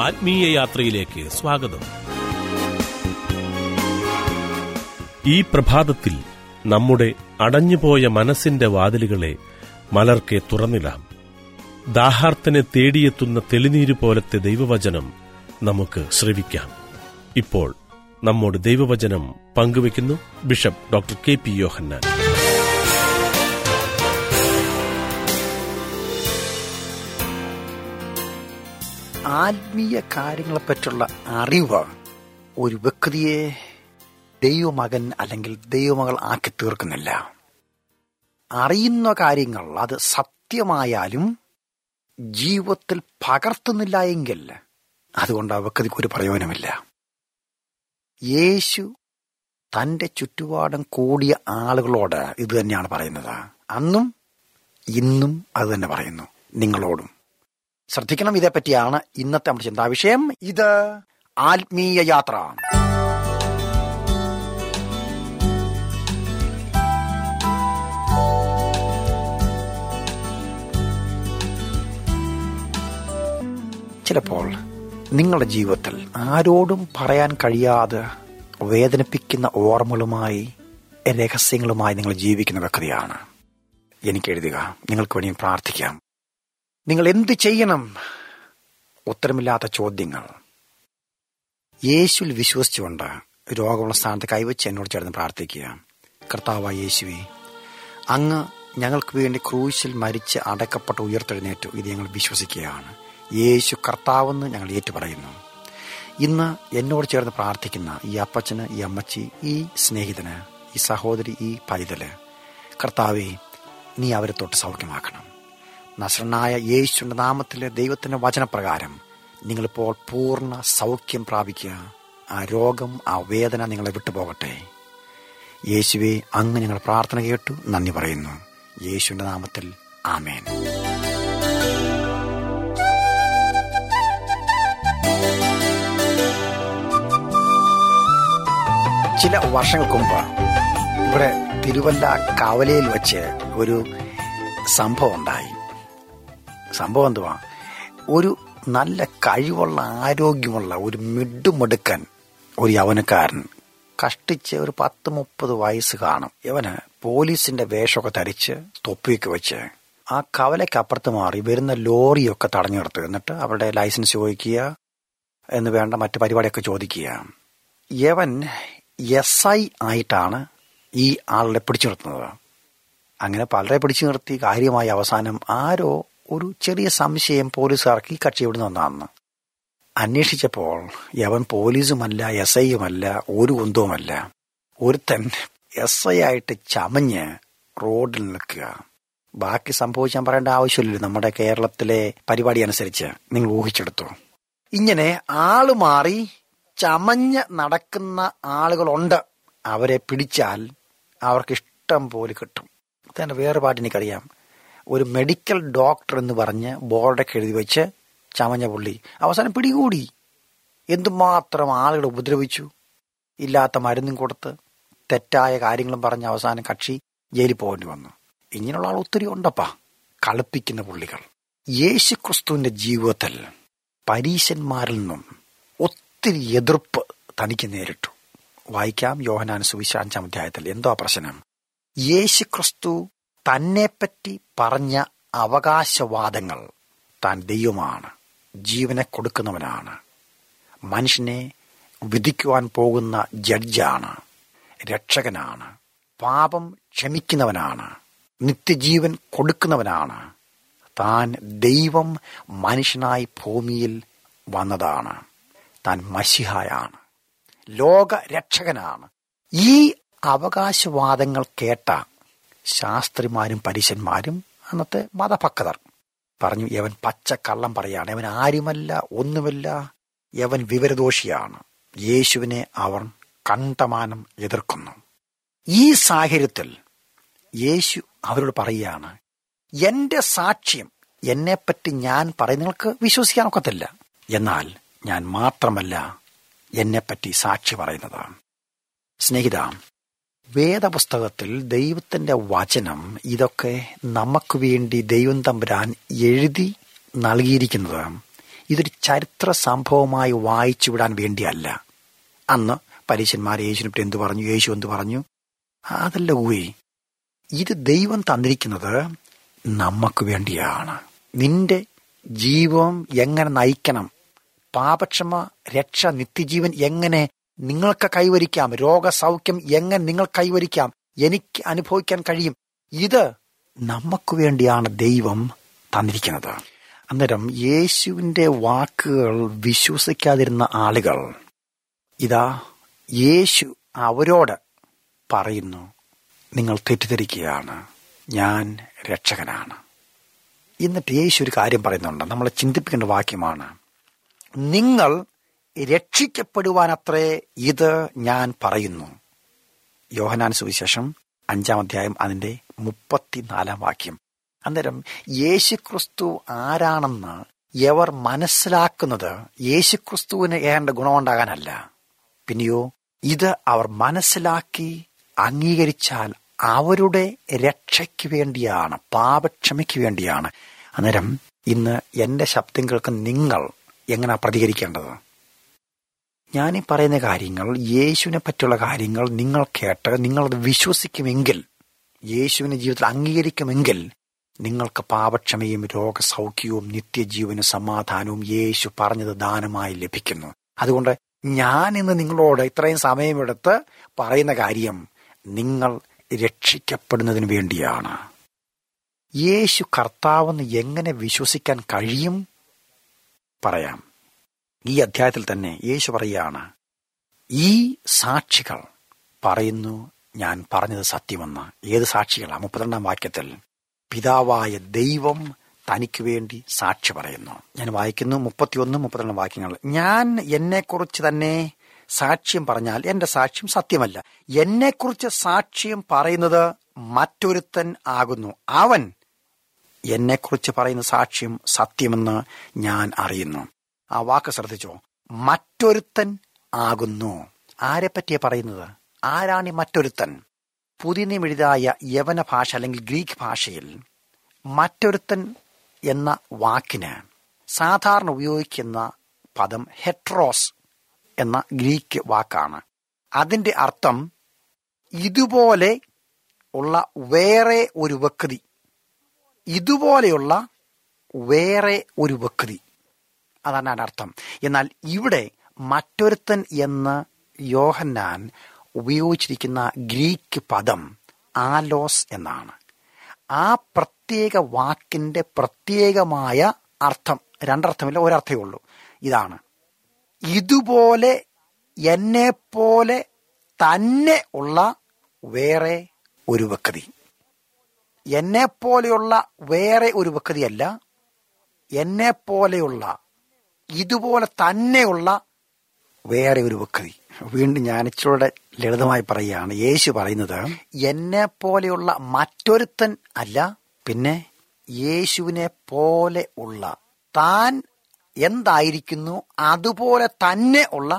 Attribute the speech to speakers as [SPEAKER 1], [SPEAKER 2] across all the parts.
[SPEAKER 1] ആത്മീയ യാത്രയിലേക്ക് സ്വാഗതം ഈ പ്രഭാതത്തിൽ നമ്മുടെ അടഞ്ഞുപോയ മനസ്സിന്റെ വാതിലുകളെ മലർക്കെ തുറന്നിടാം ദാഹാർത്തനെ തേടിയെത്തുന്ന തെളിനീര് പോലത്തെ ദൈവവചനം നമുക്ക് ശ്രവിക്കാം ഇപ്പോൾ നമ്മോട് ദൈവവചനം പങ്കുവയ്ക്കുന്നു bishop doctor K P Yohannan
[SPEAKER 2] ആത്മീയ കാര്യങ്ങളെപ്പറ്റിയുള്ള അറിവ് ഒരു വ്യക്തിയെ ദൈവമകൻ അല്ലെങ്കിൽ ദൈവമകൾ ആക്കി തീർക്കുന്നില്ല അറിയുന്ന കാര്യങ്ങൾ അത് സത്യമായാലും ജീവിതത്തിൽ പകർത്തുന്നില്ല എങ്കിൽ അതുകൊണ്ട് ആ വ്യക്തിക്ക് ഒരു പ്രയോജനമില്ല യേശു തന്റെ ചുറ്റുപാടും കൂടിയ ആളുകളോട് ഇത് തന്നെയാണ് പറയുന്നത് അന്നും ഇന്നും അത് തന്നെ പറയുന്നു നിങ്ങളോടും ശ്രദ്ധിക്കണം ഇതേപ്പറ്റിയാണ് ഇന്നത്തെ നമ്മുടെ ചിന്താ വിഷയം ഇത് ആത്മീയ യാത്ര ചിലപ്പോൾ നിങ്ങളുടെ ജീവിതത്തിൽ ആരോടും പറയാൻ കഴിയാതെ വേദനിപ്പിക്കുന്ന ഓർമ്മകളുമായി രഹസ്യങ്ങളുമായി നിങ്ങൾ ജീവിക്കുന്ന വ്യക്തിയാണ് എനിക്ക് എഴുതുക നിങ്ങൾക്ക് വേണ്ടി പ്രാർത്ഥിക്കാം നിങ്ങൾ എന്ത് ചെയ്യണം ഉത്തരമില്ലാത്ത ചോദ്യങ്ങൾ യേശുവിൽ വിശ്വസിച്ചുകൊണ്ട് രോഗമുള്ള സ്ഥാനത്ത് കൈവച്ച് എന്നോട് ചേർന്ന് പ്രാർത്ഥിക്കുക കർത്താവായ യേശുവെ അങ്ങ് ഞങ്ങൾക്ക് വേണ്ടി ക്രൂശിൽ മരിച്ച് അടക്കപ്പെട്ട് ഉയർത്തെഴുന്നേറ്റു ഇത് ഞങ്ങൾ വിശ്വസിക്കുകയാണ് യേശു കർത്താവെന്ന് ഞങ്ങൾ ഏറ്റുപറയുന്നു ഇന്ന് എന്നോട് ചേർന്ന് പ്രാർത്ഥിക്കുന്ന ഈ അപ്പച്ചന് ഈ അമ്മച്ചി ഈ സ്നേഹിതന് ഈ സഹോദരി ഈ പൈതല് കർത്താവെ നീ അവരെ തൊട്ട് സൗഖ്യമാക്കണം നസ്രനായ യേശുവിന്റെ നാമത്തിലെ ദൈവത്തിന്റെ വചനപ്രകാരം നിങ്ങളിപ്പോൾ പൂർണ്ണ സൗഖ്യം പ്രാപിക്കുക ആ രോഗം ആ വേദന നിങ്ങളെ വിട്ടുപോകട്ടെ യേശുവെ അങ്ങ് ഞങ്ങൾ പ്രാർത്ഥന കേട്ടു നന്ദി പറയുന്നു യേശുവിന്റെ നാമത്തിൽ ആമേൻ ചില വർഷങ്ങൾക്ക് മുമ്പ് ഇവിടെ തിരുവല്ല കവലയിൽ വെച്ച് ഒരു സംഭവം ഉണ്ടായി സംഭവം എന്തുവാ ഒരു നല്ല കഴിവുള്ള ആരോഗ്യമുള്ള ഒരു മിടുമിടുക്കൻ ഒരു യവനക്കാരൻ കഷ്ടിച്ച് ഒരു പത്ത് മുപ്പത് വയസ്സ് കാണും ഇവന് പോലീസിന്റെ വേഷമൊക്കെ ധരിച്ച് തൊപ്പിയൊക്കെ വെച്ച് ആ കവലയ്ക്കപ്പുറത്ത് മാറി വരുന്ന ലോറിയൊക്കെ തടഞ്ഞു നിർത്തുക എന്നിട്ട് അവരുടെ ലൈസൻസ് ചോദിക്കുക എന്ന് വേണ്ട മറ്റു പരിപാടിയൊക്കെ ചോദിക്കുക യവൻ എസ് ഐ ആയിട്ടാണ് ഈ ആളുടെ പിടിച്ചു നിർത്തുന്നത് അങ്ങനെ പലരെ പിടിച്ചു നിർത്തി കാര്യമായ അവസാനം ആരോ ഒരു ചെറിയ സംശയം പോലീസുകാർക്ക് ഈ കക്ഷി എവിടെ നിന്നാന്ന് അന്വേഷിച്ചപ്പോൾ യവൻ പോലീസുമല്ല എസ് ഐയുമല്ല ഒരു കുന്തവുമല്ല ഒരുത്തൻ എസ് ഐ ആയിട്ട് ചമഞ്ഞ് റോഡിൽ നിൽക്കുക ബാക്കി സംഭവിച്ചാൻ പറയേണ്ട ആവശ്യമില്ലല്ലോ നമ്മുടെ കേരളത്തിലെ പരിപാടി അനുസരിച്ച് നിങ്ങൾ ഊഹിച്ചെടുത്തു ഇങ്ങനെ ആള് മാറി ചമഞ്ഞ് നടക്കുന്ന ആളുകളുണ്ട് അവരെ പിടിച്ചാൽ അവർക്ക് ഇഷ്ടം പോലെ കിട്ടും തന്നെ വേറെ പാട്ട് എനിക്കറിയാം ഒരു മെഡിക്കൽ ഡോക്ടർ എന്ന് പറഞ്ഞ് ബോർഡൊക്കെ എഴുതി വെച്ച് ചമഞ്ഞ പുള്ളി അവസാനം പിടികൂടി എന്തുമാത്രം ആളുകൾ ഉപദ്രവിച്ചു ഇല്ലാത്ത മരുന്നും കൊടുത്ത് തെറ്റായ കാര്യങ്ങളും പറഞ്ഞ് അവസാനം കക്ഷി ജയിലിൽ പോകേണ്ടി വന്നു ഇങ്ങനെയുള്ള ആൾ ഒത്തിരി ഉണ്ടപ്പാ കളിപ്പിക്കുന്ന പുള്ളികൾ യേശു ക്രിസ്തുവിന്റെ ജീവിതത്തിൽ പരീശന്മാരിൽ നിന്നും ഒത്തിരി എതിർപ്പ് തനിക്ക് നേരിട്ടു വായിക്കാം യോഹനാൻ സുവിശ അഞ്ചാം അധ്യായത്തിൽ എന്തോ പ്രശ്നം യേശു ക്രിസ്തു തന്നെപ്പറ്റി പറഞ്ഞ അവകാശവാദങ്ങൾ താൻ ദൈവമാണ് ജീവനെ കൊടുക്കുന്നവനാണ് മനുഷ്യനെ വിധിക്കുവാൻ പോകുന്ന ജഡ്ജാണ് രക്ഷകനാണ് പാപം ക്ഷമിക്കുന്നവനാണ് നിത്യജീവൻ കൊടുക്കുന്നവനാണ് താൻ ദൈവം മനുഷ്യനായി ഭൂമിയിൽ വന്നതാണ് താൻ മഷിഹായാണ് ലോക രക്ഷകനാണ് ഈ അവകാശവാദങ്ങൾ കേട്ട ശാസ്ത്രിമാരും പരീശന്മാരും അന്നത്തെ മതഭക്തർ പറഞ്ഞു യവൻ പച്ച കള്ളം പറയാണ് യവൻ ആരുമല്ല ഒന്നുമില്ല യവൻ വിവരദോഷിയാണ് യേശുവിനെ അവർ കണ്ടമാനം എതിർക്കുന്നു ഈ സാഹചര്യത്തിൽ യേശു അവരോട് പറയുകയാണ് എന്റെ സാക്ഷ്യം എന്നെപ്പറ്റി ഞാൻ പറയും നിങ്ങൾക്ക് വിശ്വസിക്കാൻ ഒക്കത്തില്ല എന്നാൽ ഞാൻ മാത്രമല്ല എന്നെപ്പറ്റി സാക്ഷി പറയുന്നതാണ് സ്നേഹിത വേദപുസ്തകത്തിൽ ദൈവത്തിന്റെ വചനം ഇതൊക്കെ നമുക്ക് വേണ്ടി ദൈവം തമ്പുരാൻ എഴുതി നൽകിയിരിക്കുന്നത് ഇതൊരു ചരിത്ര സംഭവമായി വായിച്ചു വിടാൻ വേണ്ടിയല്ല അന്ന് പരീശന്മാർ യേശുവിനെ എന്ത് പറഞ്ഞു യേശു എന്ത് പറഞ്ഞു അതല്ല ഊയി ഇത് ദൈവം തന്നിരിക്കുന്നത് നമുക്ക് വേണ്ടിയാണ് നിന്റെ ജീവം എങ്ങനെ നയിക്കണം പാപക്ഷമ രക്ഷ നിത്യജീവൻ എങ്ങനെ നിങ്ങൾക്ക് കൈവരിക്കാം രോഗസൗഖ്യം എങ്ങനെ നിങ്ങൾ കൈവരിക്കാം എനിക്ക് അനുഭവിക്കാൻ കഴിയും ഇത് നമുക്ക് വേണ്ടിയാണ് ദൈവം തന്നിരിക്കുന്നത് അന്നേരം യേശുവിന്റെ വാക്കുകൾ വിശ്വസിക്കാതിരുന്ന ആളുകൾ ഇതാ യേശു അവരോട് പറയുന്നു നിങ്ങൾ തെറ്റിദ്ധരിക്കുകയാണ് ഞാൻ രക്ഷകനാണ് എന്നിട്ട് യേശു ഒരു കാര്യം പറയുന്നുണ്ട് നമ്മളെ ചിന്തിപ്പിക്കേണ്ട വാക്യമാണ് നിങ്ങൾ രക്ഷിക്കപ്പെടുവാനത്രേ ഇത് ഞാൻ പറയുന്നു യോഹനാൻ സുവിശേഷം അഞ്ചാം അധ്യായം അതിന്റെ മുപ്പത്തിനാലാം വാക്യം അന്നേരം യേശുക്രിസ്തു ആരാണെന്ന് എവർ മനസ്സിലാക്കുന്നത് യേശുക്രിസ്തുവിന് ഏണ്ട ഗുണമുണ്ടാകാനല്ല പിന്നെയോ ഇത് അവർ മനസ്സിലാക്കി അംഗീകരിച്ചാൽ അവരുടെ രക്ഷയ്ക്ക് വേണ്ടിയാണ് പാപക്ഷമയ്ക്ക് വേണ്ടിയാണ് അന്നേരം ഇന്ന് എന്റെ ശബ്ദം കേൾക്കുന്ന നിങ്ങൾ എങ്ങനെ പ്രതികരിക്കേണ്ടത് ഞാനീ പറയുന്ന കാര്യങ്ങൾ യേശുവിനെ പറ്റിയുള്ള കാര്യങ്ങൾ നിങ്ങൾ കേട്ട് നിങ്ങളത് വിശ്വസിക്കുമെങ്കിൽ യേശുവിനെ ജീവിതത്തിൽ അംഗീകരിക്കുമെങ്കിൽ നിങ്ങൾക്ക് പാപക്ഷമയും രോഗസൗഖ്യവും നിത്യജീവനും സമാധാനവും യേശു പറഞ്ഞത് ദാനമായി ലഭിക്കുന്നു അതുകൊണ്ട് ഞാൻ ഇന്ന് നിങ്ങളോട് ഇത്രയും സമയമെടുത്ത് പറയുന്ന കാര്യം നിങ്ങൾ രക്ഷിക്കപ്പെടുന്നതിന് വേണ്ടിയാണ് യേശു കർത്താവെന്ന് എങ്ങനെ വിശ്വസിക്കാൻ കഴിയും പറയാം ഈ അധ്യായത്തിൽ തന്നെ യേശു പറയുകയാണ് ഈ സാക്ഷികൾ പറയുന്നു ഞാൻ പറഞ്ഞത് സത്യമെന്ന് ഏത് സാക്ഷികളാ മുപ്പത്തിരണ്ടാം വാക്യത്തിൽ പിതാവായ ദൈവം തനിക്ക് വേണ്ടി സാക്ഷി പറയുന്നു ഞാൻ വായിക്കുന്നു മുപ്പത്തിയൊന്ന് മുപ്പത്തിരണ്ട് വാക്യങ്ങൾ ഞാൻ എന്നെക്കുറിച്ച് തന്നെ സാക്ഷ്യം പറഞ്ഞാൽ എന്റെ സാക്ഷ്യം സത്യമല്ല എന്നെക്കുറിച്ച് സാക്ഷ്യം പറയുന്നത് മറ്റൊരുത്തൻ ആകുന്നു അവൻ എന്നെക്കുറിച്ച് പറയുന്ന സാക്ഷ്യം സത്യമെന്ന് ഞാൻ അറിയുന്നു ആ വാക്ക് ശ്രദ്ധിച്ചോ മറ്റൊരുത്തൻ ആകുന്നു ആരെ പറ്റിയാ പറയുന്നത് ആരാണ് ഈ മറ്റൊരുത്തൻ പുതിയ നിയമെഴുതായ യവന ഭാഷ അല്ലെങ്കിൽ ഗ്രീക്ക് ഭാഷയിൽ മറ്റൊരുത്തൻ എന്ന വാക്കിന് സാധാരണ ഉപയോഗിക്കുന്ന പദം ഹെട്രോസ് എന്ന ഗ്രീക്ക് വാക്കാണ് അതിന്റെ അർത്ഥം ഇതുപോലെ ഉള്ള വേറെ ഒരു വ്യക്തി ഇതുപോലെയുള്ള വേറെ ഒരു വ്യക്തി അതാണ് അതിന്റെ അർത്ഥം എന്നാൽ ഇവിടെ മറ്റൊരുത്തൻ എന്ന് യോഹന്നാൻ ഉപയോഗിച്ചിരിക്കുന്ന ഗ്രീക്ക് പദം ആലോസ് എന്നാണ് ആ പ്രത്യേക വാക്കിന്റെ പ്രത്യേകമായ അർത്ഥം രണ്ടർത്ഥമില്ല ഒരർത്ഥമേ ഉള്ളൂ ഇതാണ് ഇതുപോലെ എന്നെ പോലെ തന്നെ ഉള്ള വേറെ ഒരു വ്യക്തി എന്നെ പോലെയുള്ള വേറെ ഒരു വ്യക്തിയല്ല എന്നെ പോലെയുള്ള ഇതുപോലെ തന്നെയുള്ള വേറെ ഒരു വ്യക്തി വീണ്ടും ഞാൻ ഇച്ചിലൂടെ ലളിതമായി പറയുകയാണ് യേശു പറയുന്നത് എന്നെ പോലെയുള്ള മറ്റൊരുത്തൻ അല്ല പിന്നെ യേശുവിനെ പോലെ ഉള്ള താൻ എന്തായിരിക്കുന്നു അതുപോലെ തന്നെ ഉള്ള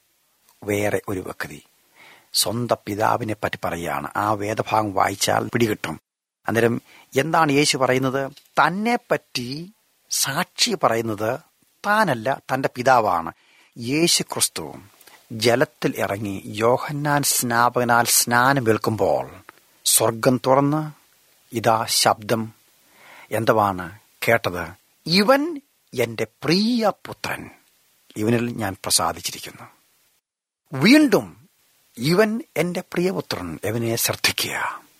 [SPEAKER 2] വേറെ ഒരു വ്യക്തി സ്വന്തം പിതാവിനെ പറ്റി പറയുകയാണ് ആ വേദഭാഗം വായിച്ചാൽ പിടികിട്ടും അന്നേരം എന്താണ് യേശു പറയുന്നത് തന്നെ പറ്റി സാക്ഷി പറയുന്നത് താനല്ല തന്റെ പിതാവാണ് യേശു ക്രിസ്തു ജലത്തിൽ ഇറങ്ങി യോഹന്നാൻ സ്നാപകനാൽ സ്നാനം ഏൽക്കുമ്പോൾ സ്വർഗം തുറന്ന് ഇതാ ശബ്ദം എന്തുവാണ് കേട്ടത് ഇവൻ എന്റെ പ്രിയ പുത്രൻ ഇവനിൽ ഞാൻ പ്രസാദിച്ചിരിക്കുന്നു വീണ്ടും ഇവൻ എന്റെ പ്രിയപുത്രൻ ഇവനെ ശ്രദ്ധിക്കുക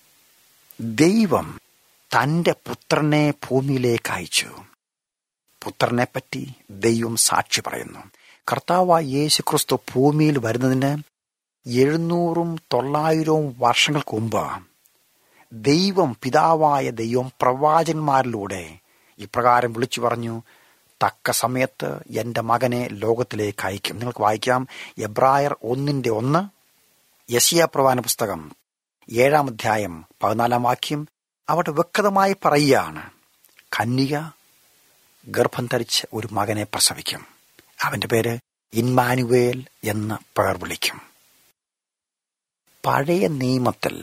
[SPEAKER 2] ദൈവം തന്റെ പുത്രനെ ഭൂമിയിലേക്ക് അയച്ചു പുത്രനെ പറ്റി ദൈവം സാക്ഷി പറയുന്നു കർത്താവായ യേശു ക്രിസ്തു ഭൂമിയിൽ വരുന്നതിന് എഴുന്നൂറും തൊള്ളായിരവും വർഷങ്ങൾക്ക് മുമ്പ് ദൈവം പിതാവായ ദൈവം പ്രവാചകന്മാരിലൂടെ ഇപ്രകാരം വിളിച്ചു പറഞ്ഞു തക്ക സമയത്ത് എന്റെ മകനെ ലോകത്തിലേക്ക് അയക്കും നിങ്ങൾക്ക് വായിക്കാം എബ്രായർ ഒന്നിന്റെ ഒന്ന് യസിയ പ്രവാന പുസ്തകം ഏഴാം അധ്യായം പതിനാലാം വാക്യം അവിടെ വ്യക്തമായി പറയുകയാണ് കന്യക ഗർഭം ധരിച്ച് ഒരു മകനെ പ്രസവിക്കും അവന്റെ പേര് ഇൻമാനുവേൽ എന്ന് പേർ വിളിക്കും പഴയ നിയമത്തിൽ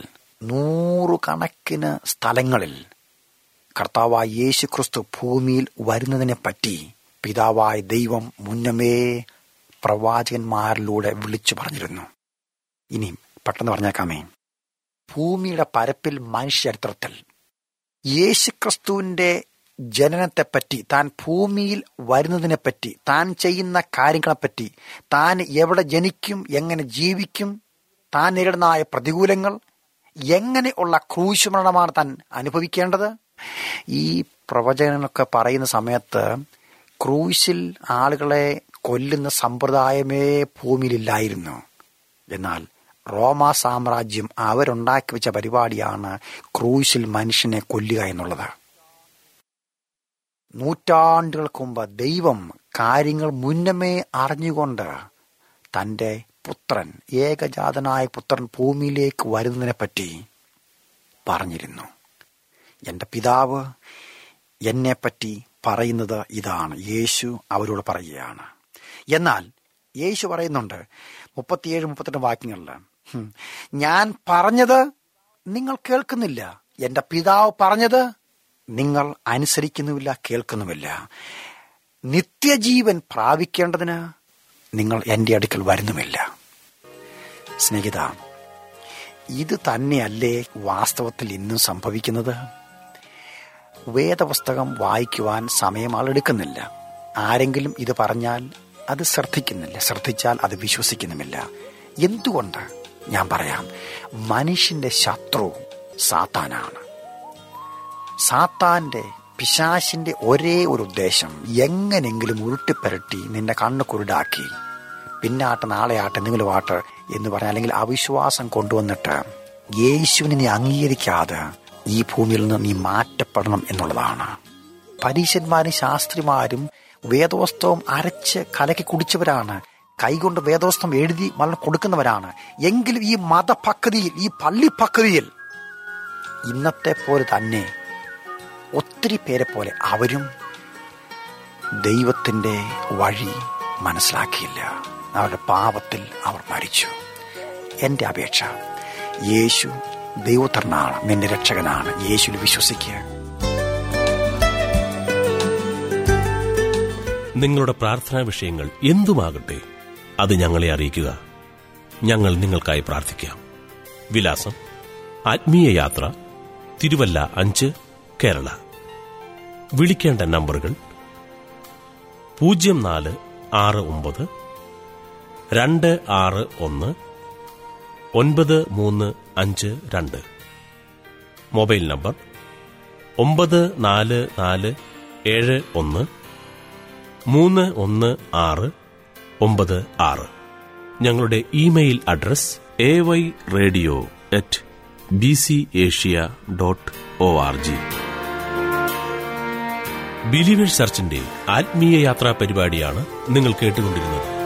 [SPEAKER 2] നൂറുകണക്കിന് സ്ഥലങ്ങളിൽ കർത്താവായ യേശു ക്രിസ്തു ഭൂമിയിൽ വരുന്നതിനെ പറ്റി പിതാവായ ദൈവം മുന്നമേ പ്രവാചകന്മാരിലൂടെ വിളിച്ചു പറഞ്ഞിരുന്നു ഇനി പെട്ടെന്ന് പറഞ്ഞേക്കാമേ ഭൂമിയുടെ പരപ്പിൽ മനുഷ്യചരിത്രത്തിൽ യേശുക്രിസ്തുവിന്റെ ജനനത്തെപ്പറ്റി താൻ ഭൂമിയിൽ വരുന്നതിനെപ്പറ്റി താൻ ചെയ്യുന്ന കാര്യങ്ങളെപ്പറ്റി താൻ എവിടെ ജനിക്കും എങ്ങനെ ജീവിക്കും താൻ നേരിടുന്നതായ പ്രതികൂലങ്ങൾ എങ്ങനെയുള്ള ക്രൂശുമരണമാണ് താൻ അനുഭവിക്കേണ്ടത് ഈ പ്രവചനങ്ങളൊക്കെ പറയുന്ന സമയത്ത് ക്രൂശിൽ ആളുകളെ കൊല്ലുന്ന സമ്പ്രദായമേ ഭൂമിയിലില്ലായിരുന്നു എന്നാൽ റോമ സാമ്രാജ്യം അവരുണ്ടാക്കി വെച്ച പരിപാടിയാണ് ക്രൂശിൽ മനുഷ്യനെ കൊല്ലുക എന്നുള്ളത് നൂറ്റാണ്ടുകൾക്ക് മുമ്പ് ദൈവം കാര്യങ്ങൾ മുന്നമേ അറിഞ്ഞുകൊണ്ട് തൻ്റെ പുത്രൻ ഏകജാതനായ പുത്രൻ ഭൂമിയിലേക്ക് വരുന്നതിനെപ്പറ്റി പറഞ്ഞിരുന്നു എൻ്റെ പിതാവ് എന്നെപ്പറ്റി പറയുന്നത് ഇതാണ് യേശു അവരോട് പറയുകയാണ് എന്നാൽ യേശു പറയുന്നുണ്ട് മുപ്പത്തിയേഴ് മുപ്പത്തെട്ട് വാക്യങ്ങളിൽ "ഹും, ഞാൻ പറഞ്ഞത് നിങ്ങൾ കേൾക്കുന്നില്ല എൻ്റെ പിതാവ് പറഞ്ഞത് നിങ്ങൾ അനുസരിക്കുന്നുമില്ല കേൾക്കുന്നുമില്ല നിത്യജീവൻ പ്രാപിക്കേണ്ടതിന് നിങ്ങൾ എൻ്റെ അടുക്കൽ വരുന്നുമില്ല സ്നേഹിത ഇത് തന്നെയല്ലേ വാസ്തവത്തിൽ ഇന്നും സംഭവിക്കുന്നത് വേദപുസ്തകം വായിക്കുവാൻ സമയം ആളെടുക്കുന്നില്ല ആരെങ്കിലും ഇത് പറഞ്ഞാൽ അത് ശ്രദ്ധിക്കുന്നില്ല ശ്രദ്ധിച്ചാൽ അത് വിശ്വസിക്കുന്നുമില്ല എന്തുകൊണ്ട് ഞാൻ പറയാം മനുഷ്യന്റെ ശത്രു സാത്താനാണ് സാത്താന്റെ പിശാശിന്റെ ഒരേ ഒരു ഉദ്ദേശം എങ്ങനെങ്കിലും ഉരുട്ടിപ്പരട്ടി നിന്റെ കണ്ണ് കുരുടാക്കി പിന്നാട്ട് നാളെ ആട്ടെ എന്തെങ്കിലും ആട്ട് എന്ന് പറഞ്ഞ അല്ലെങ്കിൽ അവിശ്വാസം കൊണ്ടുവന്നിട്ട് യേശുവിനെ നീ അംഗീകരിക്കാതെ ഈ ഭൂമിയിൽ നിന്ന് നീ മാറ്റപ്പെടണം എന്നുള്ളതാണ് പരീശന്മാരും ശാസ്ത്രിമാരും വേദോസ്തവം അരച്ച് കലക്കി കുടിച്ചവരാണ് കൈകൊണ്ട് വേദോസ്തം എഴുതി വളരെ കൊടുക്കുന്നവരാണ് എങ്കിലും ഈ മതപക്തിയിൽ ഈ പള്ളിപ്പക്തിയിൽ ഇന്നത്തെ പോലെ തന്നെ ഒത്തിരി പേരെ പോലെ അവരും ദൈവത്തിൻ്റെ വഴി മനസ്സിലാക്കിയില്ല അവരുടെ പാപത്തിൽ അവർ മരിച്ചു എൻ്റെ അപേക്ഷ യേശു ദൈവത്തരനാണ് നിന്റെ രക്ഷകനാണ് യേശുവിൽ വിശ്വസിക്കുക
[SPEAKER 1] നിങ്ങളുടെ പ്രാർത്ഥനാ വിഷയങ്ങൾ എന്തുമാകട്ടെ അത് ഞങ്ങളെ അറിയിക്കുക ഞങ്ങൾ നിങ്ങൾക്കായി പ്രാർത്ഥിക്കാം വിലാസം ആത്മീയ യാത്ര തിരുവല്ല അഞ്ച് കേരള വിളിക്കേണ്ട നമ്പറുകൾ പൂജ്യം നാല് ആറ് ഒമ്പത് രണ്ട് ആറ് ഒന്ന് ഒൻപത് മൂന്ന് അഞ്ച് രണ്ട് മൊബൈൽ നമ്പർ ഒമ്പത് നാല് നാല് ഏഴ് ഒന്ന് മൂന്ന് ഒന്ന് ആറ് ഒമ്പത് ആറ് ഞങ്ങളുടെ email address A Y radio at B C Asia dot O R G believers ചർച്ചിന്റെ ആത്മീയ യാത്രാ പരിപാടിയാണ് നിങ്ങൾ കേട്ടുകൊണ്ടിരുന്നത്